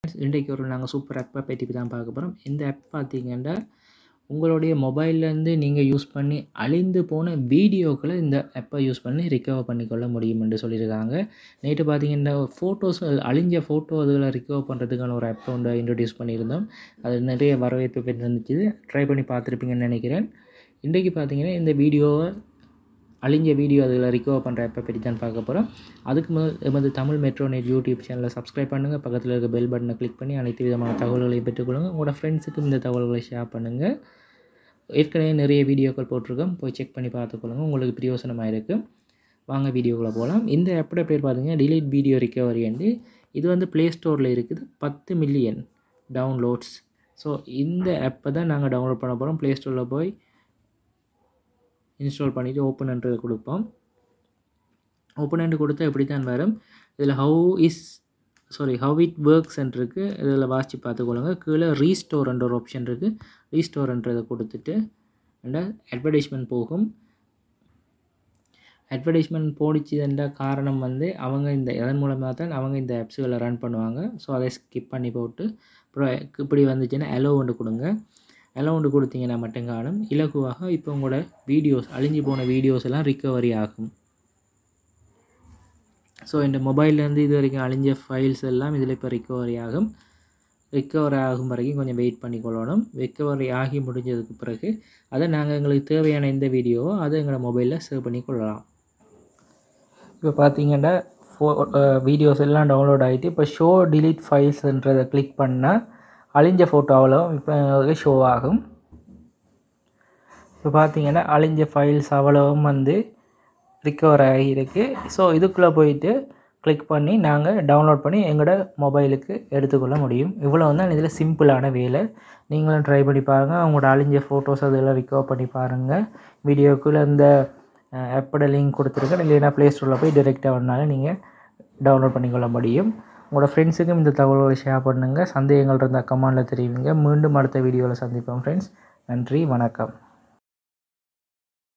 இன்றைக்கு ஒரு நாங்கள் சூப்பர் ஆப்பை பற்றி தான் பார்க்க போகிறோம் இந்த ஆப் பார்த்தீங்கன்னா உங்களுடைய மொபைல்லேருந்து நீங்கள் யூஸ் பண்ணி அழிந்து போன வீடியோக்களை இந்த ஆப்பை யூஸ் பண்ணி ரிகவர் பண்ணிக்கொள்ள முடியும் என்று சொல்லியிருக்காங்க நேற்று பார்த்தீங்கன்னா ஃபோட்டோஸ் அழிஞ்ச ஃபோட்டோ அதுகளை ரிகவர் பண்ணுறதுக்கான ஒரு ஆப்பை ஒன்று இன்ட்ரடியூஸ் பண்ணியிருந்தோம் அது நிறைய வரவேற்பு பெற்றிருந்துச்சு ட்ரை பண்ணி பார்த்துருப்பீங்கன்னு நினைக்கிறேன் இன்றைக்கு பார்த்தீங்கன்னா இந்த வீடியோவை அழிஞ்ச வீடியோ அதில் ரிகவர் பண்ணுற ஆப்பை பற்றி தான் பார்க்க போகிறோம் அதுக்கு முதல் எமது தமிழ் மெட்ரோ நெட் யூடியூப் சேனலை சப்ஸ்கிரைப் பண்ணுங்கள் பக்கத்தில் இருக்க பெல் பட்டனை கிளிக் பண்ணி அனைத்து விதமான தகவல்களையும் பெற்றுக்கொள்ளுங்கள் உங்களோட ஃப்ரெண்ட்ஸுக்கும் இந்த தகவல்களை ஷேர் பண்ணுங்கள் ஏற்கனவே நிறைய வீடியோக்கள் போட்டிருக்கோம் போய் செக் பண்ணி பார்த்துக்கொள்ளுங்க உங்களுக்கு பிரயோசனமாக இருக்குது வாங்க வீடியோக்குள்ளே போகலாம் இந்த ஆப்போட பேர் பார்த்தீங்கன்னா டிலீட் வீடியோ ரிகவரி வந்து இது வந்து ப்ளே ஸ்டோரில் இருக்குது பத்து மில்லியன் டவுன்லோட்ஸ் ஸோ இந்த ஆப்பை தான் நாங்கள் டவுன்லோட் பண்ண போகிறோம் ப்ளே ஸ்டோரில் போய் இன்ஸ்டால் பண்ணிவிட்டு ஓப்பன்ன்றது கொடுப்போம் ஓப்பன் கொடுத்தா எப்படி தான் வரும் இதில் how is sorry how it works இருக்குது இதில் வாசித்து பார்த்துக்கொள்ளுங்க கீழே ரீஸ்டோர்ன்ற ஒரு ஆப்ஷன் இருக்குது ரீஸ்டோர்ன்றதை கொடுத்துட்டு அண்ட் அட்வர்டைஸ்மெண்ட் போகும் அட்வர்டைஸ்மெண்ட் போடிச்சதுன்ற காரணம் வந்து அவங்க இந்த இதன் மூலமாக தான் அவங்க இந்த ஆப்ஸுகளை ரன் பண்ணுவாங்க ஸோ அதை ஸ்கிப் பண்ணி போட்டு அப்புறம் இப்படி வந்துச்சுன்னா அலோவண்டு கொடுங்க அலோவண்டு கொடுத்தீங்கன்னா மட்டும் காணும் இலகுவாக இப்போ உங்களோட வீடியோஸ் அழிஞ்சு போன வீடியோஸ் எல்லாம் ரிக்கவரி ஆகும் ஸோ இந்த மொபைல்லேருந்து இது வரைக்கும் அழிஞ்ச ஃபைல்ஸ் எல்லாம் இதில் இப்போ ரிக்கவரி ஆகும் ரிக்கவர் ஆகும் வரைக்கும் கொஞ்சம் வெயிட் பண்ணிக்கொள்ளணும் ரிக்கவரி ஆகி முடிஞ்சதுக்கு பிறகு அதை நாங்கள் எங்களுக்கு தேவையான எந்த வீடியோவோ அதை எங்களோட மொபைலில் சேவ் பண்ணி கொள்ளலாம் இப்போ பார்த்தீங்கன்னா ஃபோ வீடியோஸ் எல்லாம் டவுன்லோட் ஆகிட்டு இப்போ ஷோ டிலீட் ஃபைல்ஸ்ன்றதை கிளிக் பண்ணால் அழிஞ்ச ஃபோட்டோ அவ்வளோ இப்போ எங்களுக்கு ஷோ ஆகும் இப்போ பார்த்தீங்கன்னா அழிஞ்ச ஃபைல்ஸ் அவ்வளவும் வந்து ரிக்கவர் ஆகியிருக்கு ஸோ இதுக்குள்ளே போயிட்டு கிளிக் பண்ணி நாங்கள் டவுன்லோட் பண்ணி எங்களோட மொபைலுக்கு எடுத்துக்கொள்ள முடியும் இவ்வளோ தான் இதில் சிம்பிளான வேலை நீங்களும் ட்ரை பண்ணி பாருங்கள் அவங்களோட அழிஞ்ச ஃபோட்டோஸ் அதெல்லாம் ரிக்கவர் பண்ணி பாருங்கள் வீடியோக்குள்ளே இந்த ஆப்போட லிங்க் கொடுத்துருக்கேன் இல்லைன்னா ப்ளே ஸ்டோரில் போய் டிரெக்டாக வந்தாலும் நீங்கள் டவுன்லோட் பண்ணிக்கொள்ள முடியும் உங்களோட ஃப்ரெண்ட்ஸுக்கும் இந்த தகவல்களை ஷேர் பண்ணுங்கள் சந்தேகங்கள் இருந்தால் கமெண்டில் தெரிவிங்க மீண்டும் அடுத்த வீடியோவில் சந்திப்போம் ஃப்ரெண்ட்ஸ் நன்றி வணக்கம்